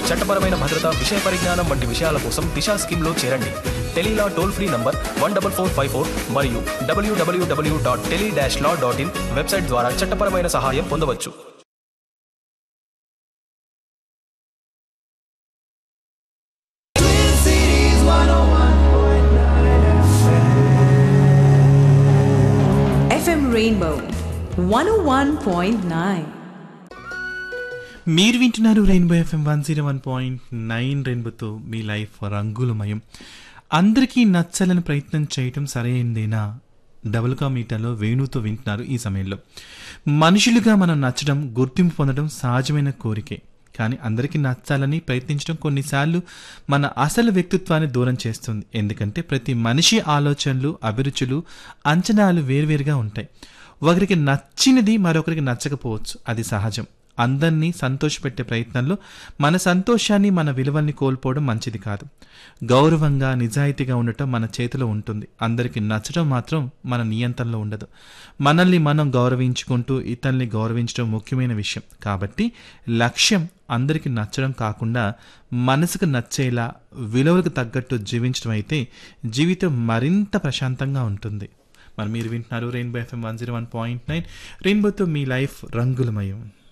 చట్టపరమైన భద్రత విషయ పరిజ్ఞానం వంటి విషయాల కోసం దిశా స్కీమ్లో చేరండి Tele Law toll free number one double four five four మరియు W W W dot tele dash law dot in website ద్వారా చట్టపరమైన సహాయం పొందవచ్చు FM Rainbow 101.9. మీరు వింటున్నారు Rainbow FM one zero one point nine రెయిన్బోతో మీ లైఫ్ రంగులమయం అందరికీ నచ్చాలని ప్రయత్నం చేయటం సరైందేనా డబుల్ కా మీటర్లో వేణుతో వింటున్నారు ఈ సమయంలో మనుషులుగా మనం నచ్చడం గుర్తింపు పొందడం సహజమైన కోరికే కానీ అందరికీ నచ్చాలని ప్రయత్నించడం కొన్నిసార్లు మన అసలు వ్యక్తిత్వాన్ని దూరం చేస్తుంది ఎందుకంటే ప్రతి మనిషి ఆలోచనలు అభిరుచులు అంచనాలు వేరువేరుగా ఉంటాయి ఒకరికి నచ్చినది మరొకరికి నచ్చకపోవచ్చు అది సహజం అందరినీ సంతోషపెట్టే ప్రయత్నంలో మన సంతోషాన్ని మన విలువల్ని కోల్పోవడం మంచిది కాదు గౌరవంగా నిజాయితీగా ఉండటం మన చేతిలో ఉంటుంది అందరికీ నచ్చడం మాత్రం మన నియంత్రణలో ఉండదు మనల్ని మనం గౌరవించుకుంటూ ఇతరుల్ని గౌరవించడం ముఖ్యమైన విషయం కాబట్టి లక్ష్యం అందరికీ నచ్చడం కాకుండా మనసుకు నచ్చేలా విలువలకు తగ్గట్టు జీవించడం అయితే జీవితం మరింత ప్రశాంతంగా ఉంటుంది మరి మీరు వింటున్నారు Rainbow FM one zero one point nine రెయిన్బోతో మీ లైఫ్ రంగులమయం